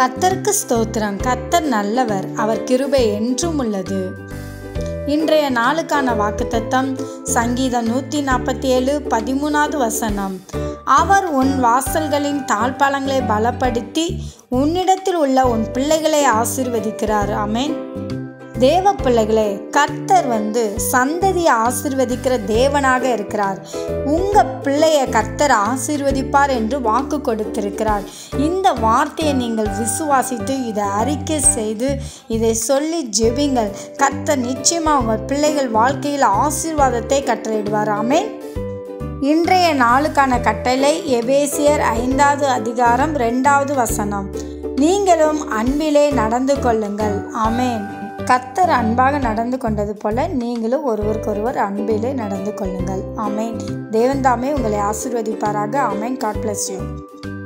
கர்த்தருக்கு ஸ்தோத்திரம் கர்த்தர் நல்லவர் அவர் கிருபை என்றும் உள்ளது இன்றைய நாளுக்கான வாக்குத்தத்தம் சங்கீதம் நூற்றி நாற்பத்தி ஏழு பதிமூணாவது வசனம் அவர் உன் வாசல்களின் தாழ்பாளங்களை பலப்படுத்தி உன்னிடத்தில் உள்ள உன் பிள்ளைகளை ஆசீர்வதிக்கிறார் ஆமென் தேவ பிள்ளைகளே கர்த்தர் வந்து சந்ததியை ஆசீர்வதிக்கிற தேவனாக இருக்கிறார் உங்க பிள்ளைய கர்த்தர் ஆசீர்வதிப்பார் என்று வாக்கு கொடுத்திருக்கிறார் இந்த வார்த்தையை நீங்கள் விசுவாசித்து இதை அறிக்கை செய்து இதை சொல்லி ஜெபிங்கள் கர்த்தர் நிச்சயமா உங்கள் பிள்ளைகள் வாழ்க்கையில் ஆசீர்வாதத்தை கட்டளையிடுவார் ஆமென் இன்றைய நாளுக்கான கட்டளை எபேசியர் ஐந்தாவது அதிகாரம் ரெண்டாவது வசனம் நீங்களும் அன்பிலே நடந்து கொள்ளுங்கள் ஆமென் கர்த்தர் அன்பாக நடந்து கொண்டது போல நீங்களும் ஒருவருக்கொருவர் அன்பிலே நடந்து கொள்ளுங்கள் ஆமென் தேவன் தாமே உங்களை ஆசீர்வதிப்பாராக ஆமென் காட் பிளஸ் யூ